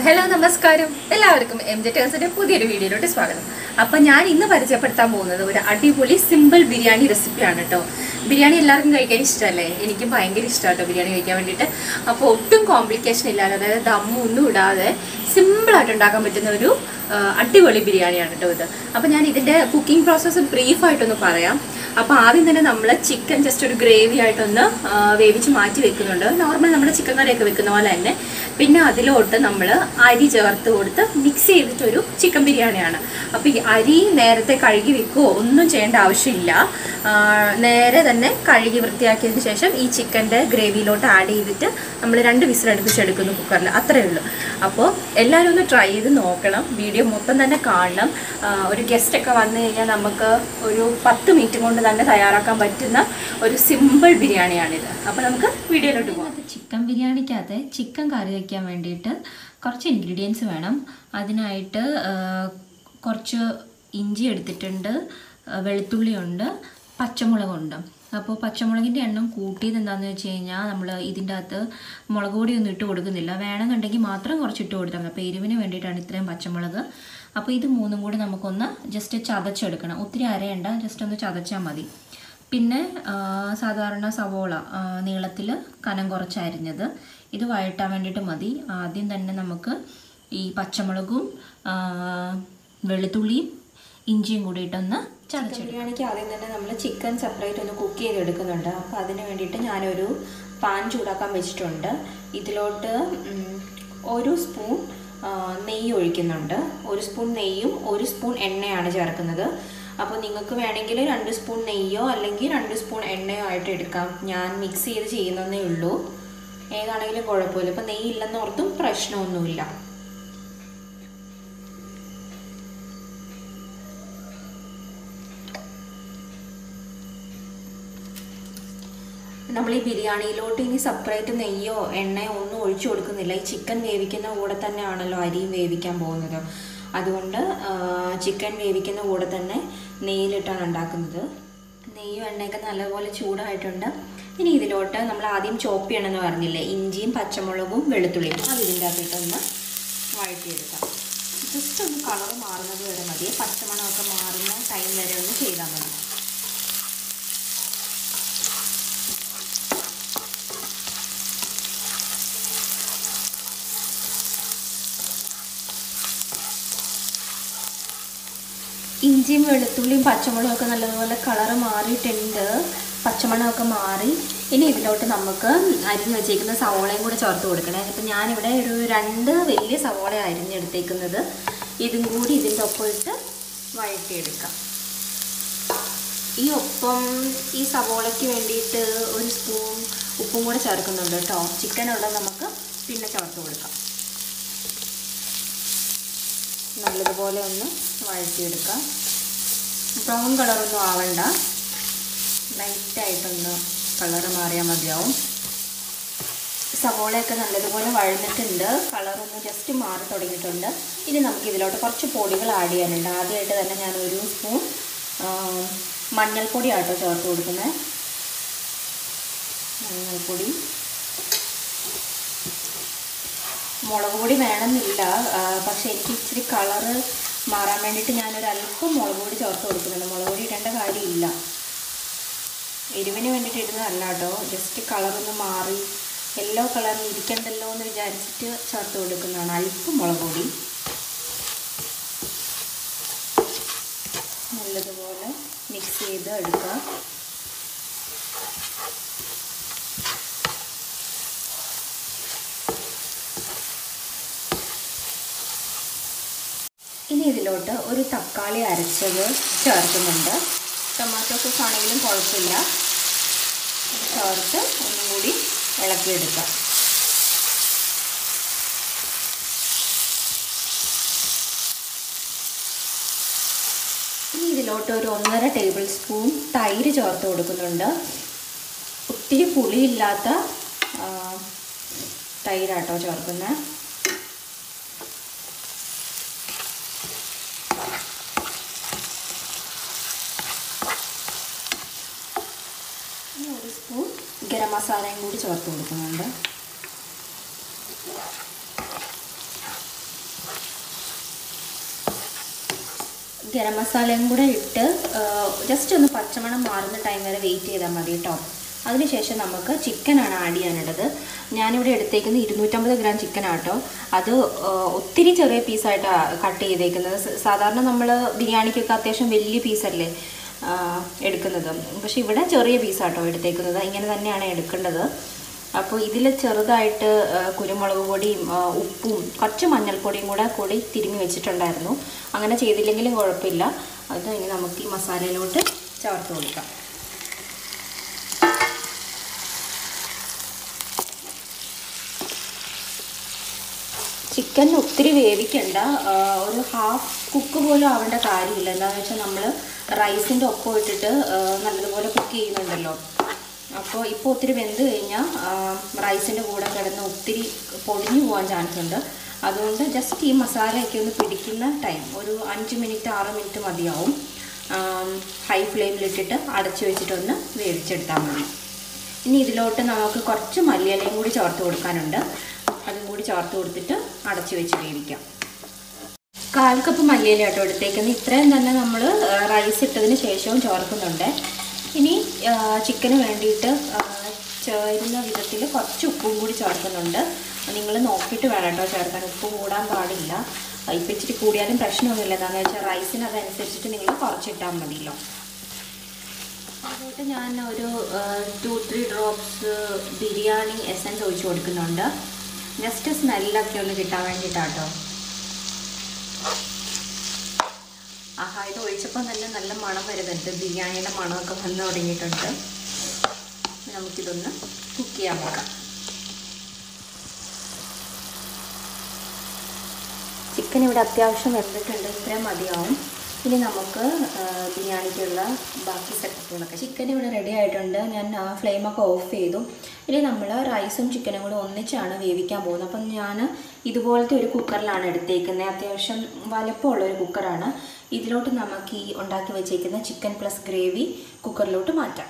hello നമസ്കാരം എല്ലാവർക്കും M J ടേഴ്സിന്റെ പുതിയൊരു വീഡിയോയിലോട്ട് സ്വാഗതം അപ്പം ഞാൻ ഇന്ന് പരിചയപ്പെടുത്താൻ പോകുന്നത് ഒരു അടിപൊളി സിമ്പിൾ ബിരിയാണി റെസിപ്പിയാണ് കേട്ടോ ബിരിയാണി എല്ലാവർക്കും കഴിക്കാൻ ഇഷ്ടമല്ലേ എനിക്ക് ഭയങ്കര ഇഷ്ടമാണ് കേട്ടോ ബിരിയാണി കഴിക്കാൻ വേണ്ടിയിട്ട് അപ്പോൾ ഒട്ടും കോംപ്ലിക്കേഷൻ ഇല്ലാതെ അതായത് ദമ്മൊന്നും ഇടാതെ സിമ്പിളായിട്ട് ഉണ്ടാക്കാൻ പറ്റുന്ന ഒരു ആ, അടിപൊളി ബിരിയാണിയാണ് കേട്ടോ ഇത് അപ്പോൾ ഞാൻ ഇതിൻ്റെ കുക്കിംഗ് പ്രോസസ്സ് ബ്രീഫായിട്ടൊന്ന് പറയാം അപ്പോൾ ആദ്യം തന്നെ നമ്മൾ ചിക്കൻ ജസ്റ്റ് ഒരു ഗ്രേവി ആയിട്ടൊന്ന് ആ, വേവിച്ച് മാറ്റി വെക്കുന്നുണ്ട് നോർമൽ നമ്മൾ ചിക്കൻ കറിയൊക്കെ വെക്കുന്ന പോലെ തന്നെ പിന്നെ അതിലോട്ട് നമ്മൾ അരി ചേർത്ത് കൊടുത്ത് മിക്സ് ചെയ്തിട്ടൊരു ചിക്കൻ ബിരിയാണിയാണ് അപ്പോൾ ഈ അരി നേരത്തെ കഴുകി വെക്കുകയോ ഒന്നും ചെയ്യേണ്ട ആവശ്യമില്ല ആ, നേരെ തന്നെ കഴുകി വൃത്തിയാക്കിയതിന് ശേഷം ഈ ചിക്കൻ്റെ ഗ്രേവിയിലോട്ട് ആഡ് ചെയ്തിട്ട് നമ്മൾ രണ്ട് വിസിലടുപ്പിച്ചെടുക്കുന്നു കുക്കറിൽ അത്രയേ ഉള്ളൂ അപ്പോൾ എല്ലാവരും ഒന്ന് ട്രൈ ചെയ്ത് നോക്കണം വീഡിയോ മൊത്തം തന്നെ കാണണം ആ, ഒരു ഗസ്റ്റ് ഒക്കെ വന്നു കഴിഞ്ഞാൽ നമുക്ക് ഒരു പത്ത് മിനിറ്റ് കൊണ്ട് തന്നെ തയ്യാറാക്കാൻ പറ്റുന്ന ഒരു സിമ്പിൾ ബിരിയാണിയാണിത് അപ്പോൾ നമുക്ക് വീഡിയോയിലോട്ട് പോകാം അത് ചിക്കൻ ബിരിയാണിക്കകത്ത് ചിക്കൻ കറി വയ്ക്കാൻ വേണ്ടിയിട്ട് കുറച്ച് ഇൻഗ്രീഡിയൻസ് വേണം അതിനായിട്ട് ആ, കുറച്ച് ഇഞ്ചി എടുത്തിട്ടുണ്ട് ആ, വെളുത്തുള്ളിയുണ്ട് പച്ചമുളകുണ്ട് അപ്പോൾ പച്ചമുളകിൻ്റെ എണ്ണം കൂട്ടിയത് എന്താണെന്ന് വെച്ച് കഴിഞ്ഞാൽ നമ്മൾ ഇതിൻ്റെ അകത്ത് മുളക് പൊടിയൊന്നും ഇട്ട് കൊടുക്കുന്നില്ല വേണമെന്നുണ്ടെങ്കിൽ മാത്രം കുറച്ച് ഇട്ട് കൊടുത്താൽ മതി അപ്പോൾ എരിവിന് വേണ്ടിയിട്ടാണ് ഇത്രയും പച്ചമുളക് അപ്പോൾ ഇത് മൂന്നും കൂടി നമുക്കൊന്ന് ജസ്റ്റ് ചതച്ചെടുക്കണം ഒത്തിരി അരയണ്ട ജസ്റ്റ് ഒന്ന് ചതച്ചാൽ മതി പിന്നെ ആ, സാധാരണ സവോള നീളത്തിൽ കനം കുറച്ച് അരിഞ്ഞത് ഇത് വഴറ്റാൻ വേണ്ടിയിട്ട് മതി ആദ്യം തന്നെ നമുക്ക് ഈ പച്ചമുളകും ആ, വെളുത്തുള്ളിയും ഇഞ്ചിയും കൂടിയിട്ടൊന്ന് ചതച്ചെടുക്കും ബിരിയാണിക്ക് ആദ്യം തന്നെ നമ്മൾ ചിക്കൻ സെപ്പറേറ്റ് ഒന്ന് കുക്ക് ചെയ്തെടുക്കുന്നുണ്ട് അപ്പോൾ അതിന് വേണ്ടിയിട്ട് ഞാനൊരു പാൻ ചൂടാക്കാൻ വെച്ചിട്ടുണ്ട് ഇതിലോട്ട് ഉം, ഒരു സ്പൂൺ ആ, നെയ്യ് ഒഴിക്കുന്നുണ്ട് ഒരു സ്പൂൺ നെയ്യും ഒരു സ്പൂൺ എണ്ണയാണ് ചേർക്കുന്നത് അപ്പോൾ നിങ്ങൾക്ക് വേണമെങ്കിൽ രണ്ട് സ്പൂൺ നെയ്യോ അല്ലെങ്കിൽ രണ്ട് സ്പൂൺ എണ്ണയോ ആയിട്ട് എടുക്കാം ഞാൻ മിക്സ് ചെയ്ത് ചെയ്യുന്നതേ ഉള്ളൂ ഏതാണെങ്കിലും കുഴപ്പമില്ല ഇപ്പോൾ നെയ്യ് ഇല്ലെന്ന് ഓർത്തും പ്രശ്നമൊന്നുമില്ല നമ്മൾ ഈ ബിരിയാണിയിലോട്ട് ഇനി സെപ്പറേറ്റ് നെയ്യോ എണ്ണയോ ഒന്നും ഒഴിച്ചു കൊടുക്കുന്നില്ല ഈ ചിക്കൻ വേവിക്കുന്ന കൂടെ തന്നെയാണല്ലോ അരിയും വേവിക്കാൻ പോകുന്നത് അതുകൊണ്ട് ചിക്കൻ വേവിക്കുന്ന കൂടെ തന്നെ നെയ്യിലിട്ടാണ് ഉണ്ടാക്കുന്നത് നെയ്യും എണ്ണയൊക്കെ നല്ലപോലെ ചൂടായിട്ടുണ്ട് ഇനി ഇതിലോട്ട് നമ്മൾ ആദ്യം ചോപ്പ് ചെയ്യണമെന്ന് പറഞ്ഞില്ലേ ഇഞ്ചിയും പച്ചമുളകും വെളുത്തുള്ളിയും അത് ഇതിൻ്റെ അകത്തിട്ടൊന്ന് വഴറ്റിയെടുക്കാം ജസ്റ്റ് ഒന്ന് കളർ മാറുന്നത് വരെ മതി പച്ചമണമൊക്കെ മാറുന്ന ടൈം വരെ ഒന്ന് ചെയ്താൽ മതി ഇഞ്ചിയും വെളുത്തുള്ളിയും പച്ചമുളകും ഒക്കെ നല്ലതുപോലെ കളറ് മാറിയിട്ടുണ്ട് പച്ചമണമൊക്കെ മാറി ഇനി ഇതിലോട്ട് നമുക്ക് അരിഞ്ഞ് വെച്ചേക്കുന്ന സവോളയും കൂടെ ചേർത്ത് കൊടുക്കണേ അപ്പം ഞാനിവിടെ ഒരു രണ്ട് വലിയ സവോള അരിഞ്ഞെടുത്തേക്കുന്നത് ഇതും കൂടി ഇതിൻ്റെ ഒപ്പം ഇട്ട് വഴറ്റിയെടുക്കാം ഈ ഒപ്പം ഈ സവോളയ്ക്ക് വേണ്ടിയിട്ട് ഒരു സ്പൂൺ ഉപ്പും കൂടെ ചേർക്കുന്നുണ്ട് കേട്ടോ ചിക്കനുള്ളത് നമുക്ക് പിന്നെ ചേർത്ത് കൊടുക്കാം നല്ലതുപോലെ ഒന്ന് വഴറ്റിയെടുക്കാം ബ്രൗൺ കളറൊന്നും ആവണ്ട ലൈറ്റായിട്ടൊന്ന് കളറ് മാറിയാൽ മതിയാവും സവോളയൊക്കെ നല്ലതുപോലെ വഴന്നിട്ടുണ്ട് കളറൊന്ന് ജസ്റ്റ് മാറി തുടങ്ങിയിട്ടുണ്ട് ഇനി നമുക്ക് ഇതിലോട്ട് കുറച്ച് പൊടികൾ ആഡ് ചെയ്യാനുണ്ട് ആദ്യമായിട്ട് തന്നെ ഞാൻ ഒരു സ്പൂൺ മഞ്ഞൾപ്പൊടി ആട്ടോ ചേർത്ത് കൊടുക്കുന്നത് മഞ്ഞൾപ്പൊടി മുളക് പൊടി വേണമെന്നില്ല ആ, പക്ഷേ എനിക്ക് ഇച്ചിരി കളറ് മാറാൻ വേണ്ടിയിട്ട് ഞാനൊരു അല്പം മുളക് പൊടി ചേർത്ത് കൊടുക്കുന്നുണ്ട് മുളക് പൊടി ഇടേണ്ട കാര്യമില്ല എരിവിന് വേണ്ടിയിട്ട് ഇടുന്നതല്ല കേട്ടോ ജസ്റ്റ് കളറൊന്ന് മാറി യെല്ലോ കളറിൽ ഇരിക്കണ്ടല്ലോ എന്ന് വിചാരിച്ചിട്ട് ചേർത്ത് കൊടുക്കുന്നതാണ് അല്പം മുളക് പൊടി നല്ലതുപോലെ മിക്സ് ചെയ്ത് എടുക്കുക ഇനി ഇതിലോട്ട് ഒരു തക്കാളി അരച്ചത് ചേർക്കുന്നുണ്ട് ടൊമാറ്റോ സോസ് ആണെങ്കിലും കുഴപ്പമില്ല ഇത് ചേർത്ത് ഒന്നും കൂടി ഇളക്കിയെടുക്കാം ഇനി ഇതിലോട്ട് ഒരു ഒന്നര ടേബിൾ സ്പൂൺ തൈര് ചേർത്ത് കൊടുക്കുന്നുണ്ട് ഒത്തിരി പുളിയില്ലാത്ത ആ, തൈരാട്ടോ ചേർക്കുന്നത് ഇനി ഒരു സ്പൂൺ ഗരം മസാലയും കൂടി ചേർത്ത് കൊടുക്കുന്നുണ്ട് ഗരം മസാലയും കൂടെ ഇട്ട് ജസ്റ്റ് ഒന്ന് പച്ചമണം മാറുന്ന ടൈം വരെ വെയിറ്റ് ചെയ്താൽ മതി കേട്ടോ അതിനുശേഷം നമുക്ക് ചിക്കനാണ് ആഡ് ചെയ്യാനുള്ളത് ഞാനിവിടെ എടുത്തേക്കുന്നത് ഇരുന്നൂറ്റമ്പത് ഗ്രാം ചിക്കൻ ആട്ടോ അത് ആ, ഒത്തിരി ചെറിയ പീസായിട്ടാണ് കട്ട് ചെയ്തേക്കുന്നത് സ- സാധാരണ നമ്മൾ ബിരിയാണിക്കൊക്കെ അത്യാവശ്യം വലിയ പീസല്ലേ ആ, എടുക്കുന്നത് പക്ഷെ ഇവിടെ ചെറിയ പീസാട്ടോ എടുത്തേക്കുന്നത് ഇങ്ങനെ തന്നെയാണ് എടുക്കേണ്ടത് അപ്പോൾ ഇതിൽ ചെറുതായിട്ട് ആ, കുരുമുളക് പൊടിയും ആ, ഉപ്പും കുറച്ച് മഞ്ഞൾപ്പൊടിയും കൂടെ കൂടി തിരുമ്മി വെച്ചിട്ടുണ്ടായിരുന്നു അങ്ങനെ ചെയ്തില്ലെങ്കിലും കുഴപ്പമില്ല അത് ഇനി നമുക്ക് ഈ മസാലയിലോട്ട് ചേർത്ത് കൊടുക്കാം ചിക്കൻ ഒത്തിരി വേവിക്കണ്ട ആ, ഒരു ഹാഫ് കുക്ക് പോലും ആവേണ്ട കാര്യമില്ല എന്താണെന്ന് വെച്ചാൽ നമ്മൾ റൈസിൻ്റെ ഒപ്പം ഇട്ടിട്ട് ആ, നല്ലതുപോലെ കുക്ക് ചെയ്യുന്നുണ്ടല്ലോ അപ്പോൾ ഇപ്പോൾ ഒത്തിരി വെന്ത് കഴിഞ്ഞാൽ റൈസിൻ്റെ കൂടെ കിടന്ന് ഒത്തിരി പൊടിഞ്ഞു പോകാൻ ചാൻസ് ഉണ്ട് അതുകൊണ്ട് ജസ്റ്റ് ഈ മസാലയൊക്കെ ഒന്ന് പിടിക്കുന്ന ടൈം ഒരു അഞ്ച് മിനിറ്റ് ആറ് മിനിറ്റ് മതിയാവും ഹൈ ഫ്ലെയിമിലിട്ടിട്ട് അടച്ചു വെച്ചിട്ടൊന്ന് വേവിച്ചെടുത്താൽ മതി ഇനി ഇതിലോട്ട് നമുക്ക് കുറച്ച് മല്ലിയിലയും കൂടി ചേർത്ത് കൊടുക്കാനുണ്ട് അതും കൂടി ചേർത്ത് കൊടുത്തിട്ട് അടച്ചു വെച്ച് വേവിക്കാം കാൽ കപ്പ് മല്ലിയില കേട്ടോ എടുത്തേക്കുന്നത് ഇത്രയും തന്നെ നമ്മൾ റൈസ് ഇട്ടതിന് ശേഷവും ചേർക്കുന്നുണ്ട് ഇനി ചിക്കന് വേണ്ടിയിട്ട് ആ, ചേരുന്ന വിധത്തിൽ കുറച്ച് ഉപ്പും കൂടി ചേർക്കുന്നുണ്ട് നിങ്ങൾ നോക്കിയിട്ട് വേണം കേട്ടോ ചേർക്കാൻ ഉപ്പ് കൂടാൻ പാടില്ല ഇപ്പം ഇച്ചിരി കൂടിയാലും പ്രശ്നമൊന്നുമില്ല എന്താണെന്ന് വെച്ചാൽ റൈസിന് അതനുസരിച്ചിട്ട് നിങ്ങൾ കുറച്ചിട്ടാൽ മതിയല്ലോ അതുകൊണ്ട് ഞാൻ ഒരു two three drops biryani essence ഒഴിച്ച് കൊടുക്കുന്നുണ്ട് ജസ്റ്റ് സ്മെല്ലൊക്കെ ഒന്ന് കിട്ടാൻ വേണ്ടിയിട്ടാട്ടോ ആഹാ ഇത് ഒഴിച്ചപ്പോൾ തന്നെ നല്ല മണം വരുന്നുണ്ട് ബിരിയാണിയുടെ മണമൊക്കെ വന്ന് തുടങ്ങിയിട്ടുണ്ട് ഇനി നമുക്കിതൊന്ന് കുക്ക് ചെയ്യാൻ നോക്കാം ചിക്കൻ ഇവിടെ അത്യാവശ്യം വെന്തിട്ടുണ്ട് ഇത്രയും മതിയാവും ഇനി നമുക്ക് ആ, ബിരിയാണിക്കുള്ള ബാക്കി സെറ്റപ്പുകളൊക്കെ ചിക്കൻ ഇവിടെ റെഡി ആയിട്ടുണ്ട് ഞാൻ ആ ഫ്ലെയിമൊക്കെ ഓഫ് ചെയ്തു ഇനി നമ്മൾ റൈസും ചിക്കനും കൂടെ ഒന്നിച്ചാണ് വേവിക്കാൻ പോകുന്നത് അപ്പം ഞാൻ ഇതുപോലത്തെ ഒരു കുക്കറിലാണ് എടുത്തേക്കുന്നത് അത്യാവശ്യം വലുപ്പമുള്ള ഒരു കുക്കറാണ് ഇതിലോട്ട് നമുക്ക് ഈ ഉണ്ടാക്കി വെച്ചേക്കുന്ന ചിക്കൻ പ്ലസ് ഗ്രേവി കുക്കറിലോട്ട് മാറ്റാം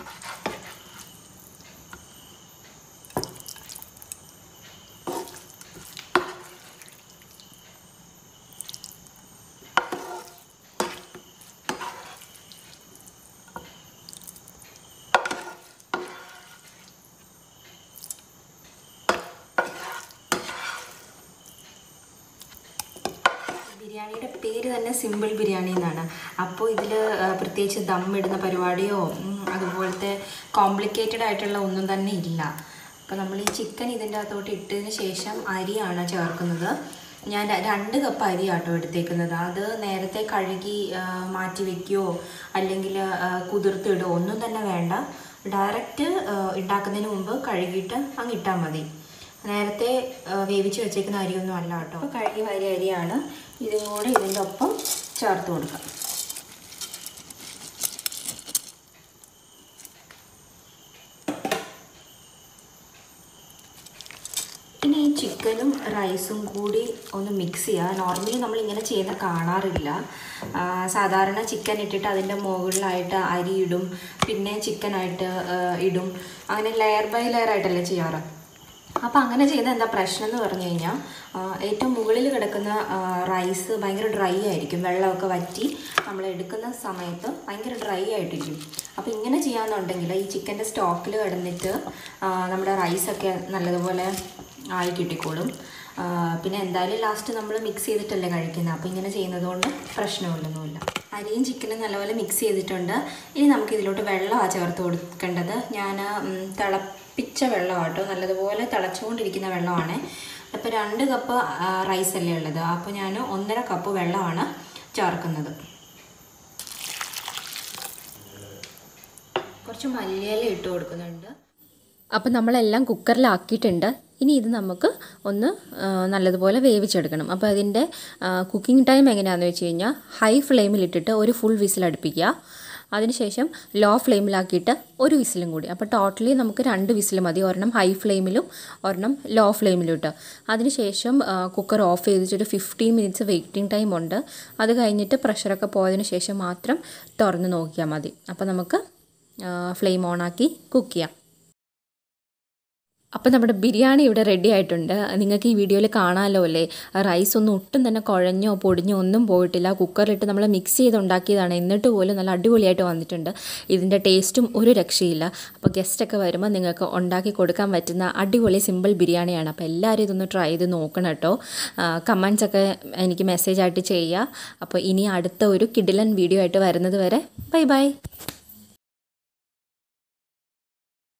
ബിരിയാണിയുടെ പേര് തന്നെ സിമ്പിൾ ബിരിയാണി എന്നാണ് അപ്പോൾ ഇതിൽ പ്രത്യേകിച്ച് ദം ഇടുന്ന പരിപാടിയോ ഉം, അതുപോലത്തെ കോംപ്ലിക്കേറ്റഡ് ആയിട്ടുള്ള ഒന്നും തന്നെ ഇല്ല അപ്പോൾ നമ്മൾ ഈ ചിക്കൻ ഇതിൻ്റെ അകത്തോട്ട് ഇട്ടതിന് ശേഷം അരിയാണ് ചേർക്കുന്നത് ഞാൻ ര- രണ്ട് കപ്പ് അരി ആട്ടോ എടുത്തേക്കുന്നത് അത് നേരത്തെ കഴുകി ആ, മാറ്റി വെക്കുകയോ അല്ലെങ്കിൽ ആ, കുതിർത്തിടുകയോ ഒന്നും തന്നെ വേണ്ട ഡയറക്റ്റ് ഉണ്ടാക്കുന്നതിന് മുമ്പ് കഴുകിയിട്ട് അങ്ങ് ഇട്ടാൽ മതി നേരത്തെ ആ, വേവിച്ച് വെച്ചേക്കുന്ന അരിയൊന്നും അല്ല കേട്ടോ അപ്പോൾ കഴുകി വാരിയ അരിയാണ് ഇതും കൂടെ ഇതിൻ്റെ ഒപ്പം ചേർത്ത് കൊടുക്കാം ഇനി ഈ ചിക്കനും റൈസും കൂടി ഒന്ന് മിക്സ് ചെയ്യുക നോർമലി നമ്മൾ ഇങ്ങനെ ചെയ്യുന്ന കാണാറില്ല ആ, സാധാരണ ചിക്കൻ ഇട്ടിട്ട് അതിൻ്റെ മുകളിലായിട്ട് അരി ഇടും പിന്നെ ചിക്കനായിട്ട് ഇടും അങ്ങനെ ലെയർ ബൈ ലെയർ ആയിട്ടല്ലേ ചെയ്യാറ് അപ്പോൾ അങ്ങനെ ചെയ്ത എന്താ പ്രശ്നം എന്ന് പറഞ്ഞു കഴിഞ്ഞാൽ ആ, ഏറ്റവും മുകളിൽ കിടക്കുന്ന ആ, റൈസ് ഭയങ്കര ഡ്രൈ ആയിരിക്കും വെള്ളമൊക്കെ വറ്റി നമ്മൾ എടുക്കുന്ന സമയത്ത് ഭയങ്കര ഡ്രൈ ആയിട്ടിരിക്കും അപ്പോൾ ഇങ്ങനെ ചെയ്യാന്നുണ്ടെങ്കിൽ ഈ ചിക്കൻ്റെ സ്റ്റോക്കിൽ കിടന്നിട്ട് ആ, നമ്മുടെ റൈസൊക്കെ നല്ലതുപോലെ ആയി കിട്ടിക്കോളും ആ, പിന്നെ എന്തായാലും ലാസ്റ്റ് നമ്മൾ മിക്സ് ചെയ്തിട്ടല്ലേ കഴിക്കുന്നത് അപ്പോൾ ഇങ്ങനെ ചെയ്യുന്നത് കൊണ്ട് പ്രശ്നമൊന്നുമില്ല അരിയും ചിക്കനും നല്ലപോലെ മിക്സ് ചെയ്തിട്ടുണ്ട് ഇനി നമുക്ക് ഇതിലോട്ട് വെള്ളമാണ് ചേർത്ത് കൊടുക്കേണ്ടത് ഞാൻ ഉം, തിളപ്പിച്ച വെള്ളമാണ് കേട്ടോ നല്ലതുപോലെ തിളച്ചുകൊണ്ടിരിക്കുന്ന വെള്ളമാണ് അപ്പോൾ രണ്ട് കപ്പ് റൈസ് അല്ലേ ഉള്ളത് അപ്പോൾ ഞാൻ ഒന്നര കപ്പ് വെള്ളമാണ് ചേർക്കുന്നത് കുറച്ച് മല്ലിയില ഇട്ട് കൊടുക്കുന്നുണ്ട് അപ്പം നമ്മളെല്ലാം കുക്കറിലാക്കിയിട്ടുണ്ട് ഇനി ഇത് നമുക്ക് ഒന്ന് ആ, നല്ലതുപോലെ വേവിച്ചെടുക്കണം അപ്പോൾ അതിൻ്റെ കുക്കിംഗ് ടൈം എങ്ങനെയാണെന്ന് വെച്ച് കഴിഞ്ഞാൽ ഹൈ ഫ്ലെയിമിലിട്ടിട്ട് ഒരു ഫുൾ വിസിൽ അടുപ്പിക്കുക അതിനുശേഷം ലോ ഫ്ലെയിമിലാക്കിയിട്ട് ഒരു വിസിലും കൂടി അപ്പോൾ ടോട്ടലി നമുക്ക് രണ്ട് വിസിൽ മതി ഒരെണ്ണം ഹൈ ഫ്ലെയിമിലും ഒരെണ്ണം ലോ ഫ്ലെയിമിലും ഇട്ട് അതിനുശേഷം കുക്കർ ഓഫ് ചെയ്തിട്ട് ഒരു ഫിഫ്റ്റീൻ മിനിറ്റ്സ് വെയിറ്റിംഗ് ടൈം ഉണ്ട് അത് കഴിഞ്ഞിട്ട് പ്രഷറൊക്കെ പോയതിന് ശേഷം മാത്രം തുറന്ന് നോക്കിയാൽ മതി അപ്പോൾ നമുക്ക് ഫ്ലെയിം ഓണാക്കി കുക്ക് ചെയ്യാം അപ്പോൾ നമ്മുടെ ബിരിയാണി ഇവിടെ റെഡി ആയിട്ടുണ്ട് നിങ്ങൾക്ക് ഈ വീഡിയോയിൽ കാണാമല്ലോ അല്ലേ റൈസ് ഒന്നും ഒട്ടും തന്നെ കുഴഞ്ഞോ പൊടിഞ്ഞോ ഒന്നും പോയിട്ടില്ല കുക്കറിലിട്ട് നമ്മൾ മിക്സ് ചെയ്ത് ഉണ്ടാക്കിയതാണ് എന്നിട്ട് പോലും നല്ല അടിപൊളിയായിട്ട് വന്നിട്ടുണ്ട് ഇതിൻ്റെ ടേസ്റ്റും ഒരു രക്ഷയില്ല അപ്പോൾ ഗസ്റ്റൊക്കെ വരുമ്പോൾ നിങ്ങൾക്ക് ഉണ്ടാക്കി കൊടുക്കാൻ പറ്റുന്ന അടിപൊളി സിമ്പിൾ ബിരിയാണിയാണ് അപ്പോൾ എല്ലാവരും ഇതൊന്ന് ട്രൈ ചെയ്ത് നോക്കണം കേട്ടോ കമൻസ് ഒക്കെ എനിക്ക് മെസ്സേജ് ആയിട്ട് ചെയ്യുക അപ്പോൾ ഇനി അടുത്ത ഒരു കിഡിലൻ വീഡിയോ ആയിട്ട് വരുന്നത് വരെ ബൈ ബൈ